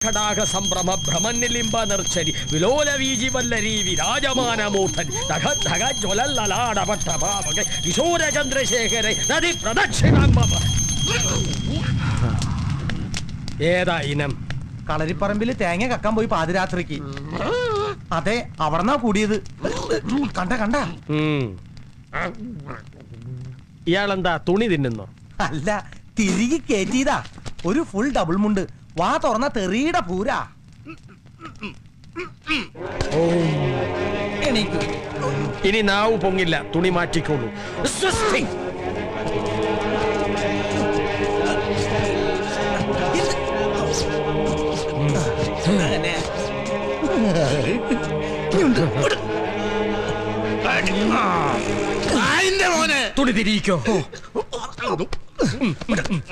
കടാക സംഭ്രമ ഭ്രമനിലിംബ നിർച്ചരി വിലോല വീജി വല്ലരി വിരാജമാന മൂർധൻ ധഗ ധഗ ജ്വലല്ലലാടപട്ട പാവക കിശോര ചന്ദ്രശേഖര നദി പ്രദക്ഷിണം മമ. ഏതാ ഇനം കളരിപ്പറമ്പില് തേങ്ങ കക്കാൻ പോയി പാതിരാത്രിക്ക് അതെ അവിടെന്നാ കൂടിയത് കണ്ട കണ്ട ഉം. ഇയാളെന്താ തുണി തിന്നുന്നോ അല്ല തിരികെ കേറ്റിയതാ ഒരു ഫുൾ ഡബിൾ മുണ്ട് വാ തുറന്ന തെറിയുടെ പൂരാ എണീക്കു ഇനി നാവ് പൊങ്ങില്ല തുണി മാറ്റിക്കോളൂ സ്വസ്തി. തുണി തിരിയിക്കോ